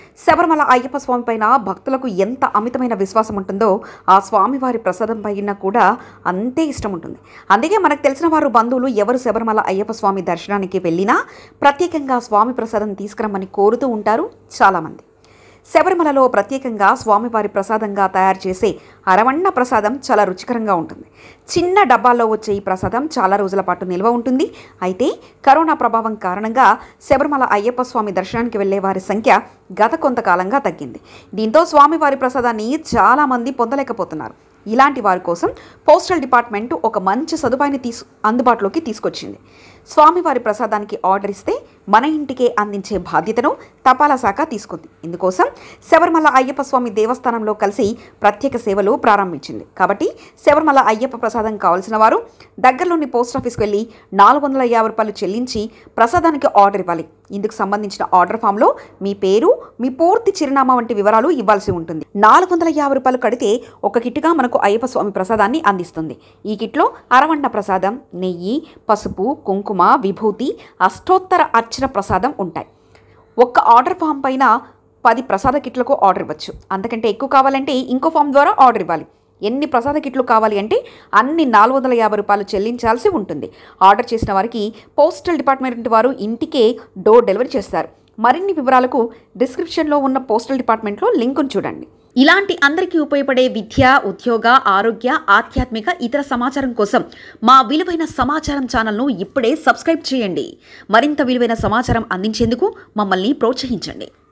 శబరిమల అయ్యప్ప స్వామి పైన భక్తులకు ఎంత అమితమైన విశ్వాసం ఉంటుందో ఆ స్వామివారి ప్రసాదం పైన కూడా అంతే ఇష్టం ఉంటుంది అందుకే మనకు తెలిసిన వారు బంధువులు ఎవరు శబరిమల అయ్యప్ప స్వామి దర్శనానికి వెళ్ళినా ప్రత్యేకంగా స్వామి ప్రసాదం తీసుకురమ్మని కోరుతూ ఉంటారు చాలామంది శబరిమలలో ప్రత్యేకంగా స్వామివారి ప్రసాదంగా తయారు చేసే అరవన్న ప్రసాదం చాలా రుచికరంగా ఉంటుంది చిన్న డబ్బాల్లో వచ్చే ఈ ప్రసాదం చాలా రోజుల పాటు నిల్వ ఉంటుంది అయితే కరోనా ప్రభావం కారణంగా శబరిమల అయ్యప్ప స్వామి దర్శనానికి వెళ్లే వారి సంఖ్య గత కొంతకాలంగా తగ్గింది దీంతో స్వామివారి ప్రసాదాన్ని చాలామంది పొందలేకపోతున్నారు ఇలాంటి వారి కోసం పోస్టల్ డిపార్ట్మెంట్ ఒక మంచి సదుపాయాన్ని తీసు అందుబాటులోకి తీసుకొచ్చింది స్వామివారి ప్రసాదానికి ఆర్డర్ ఇస్తే మన ఇంటికే అందించే బాధ్యతను తపాలా శాఖ తీసుకుంది ఇందుకోసం శబరిమల అయ్యప్ప స్వామి దేవస్థానంలో కలిసి ప్రత్యేక సేవలు ప్రారంభించింది కాబట్టి శబరిమల అయ్యప్ప ప్రసాదం కావాల్సిన వారు దగ్గరలోని పోస్ట్ ఆఫీస్కి వెళ్ళి నాలుగు వందల యాభై రూపాయలు చెల్లించి ప్రసాదానికి ఆర్డర్ ఇవ్వాలి ఇందుకు సంబంధించిన ఆర్డర్ ఫామ్లో మీ పేరు మీ పూర్తి చిరునామా వంటి వివరాలు ఇవ్వాల్సి ఉంటుంది నాలుగు వందల యాభై రూపాయలు కడితే ఒక కిట్గా మనకు అయ్యప్ప స్వామి ప్రసాదాన్ని అందిస్తుంది ఈ కిట్లో అరవండ ప్రసాదం నెయ్యి పసుపు కుంకుమ విభూతి అష్టోత్తర అర్చన ప్రసాదం ఉంటాయి ఒక్క ఆర్డర్ ఫామ్ పైన పది ప్రసాద కిట్లకు ఆర్డర్ ఇవ్వచ్చు అంతకంటే ఎక్కువ కావాలంటే ఇంకో ఫామ్ ద్వారా ఆర్డర్ ఇవ్వాలి ఎన్ని ప్రసాద కిట్లు కావాలి అంటే అన్ని నాలుగు వందల యాభై రూపాయలు చెల్లించాల్సి ఉంటుంది ఆర్డర్ చేసిన వారికి పోస్టల్ డిపార్ట్మెంట్ వారు ఇంటికే డోర్ డెలివరీ చేస్తారు మరిన్ని వివరాలకు డిస్క్రిప్షన్లో ఉన్న పోస్టల్ డిపార్ట్మెంట్లో లింకును చూడండి ఇలాంటి అందరికీ ఉపయోగపడే విద్య ఉద్యోగ ఆరోగ్య ఆధ్యాత్మిక ఇతర సమాచారం కోసం మా విలువైన సమాచారం ఛానల్ను ఇప్పుడే సబ్స్క్రైబ్ చేయండి మరింత విలువైన సమాచారం అందించేందుకు మమ్మల్ని ప్రోత్సహించండి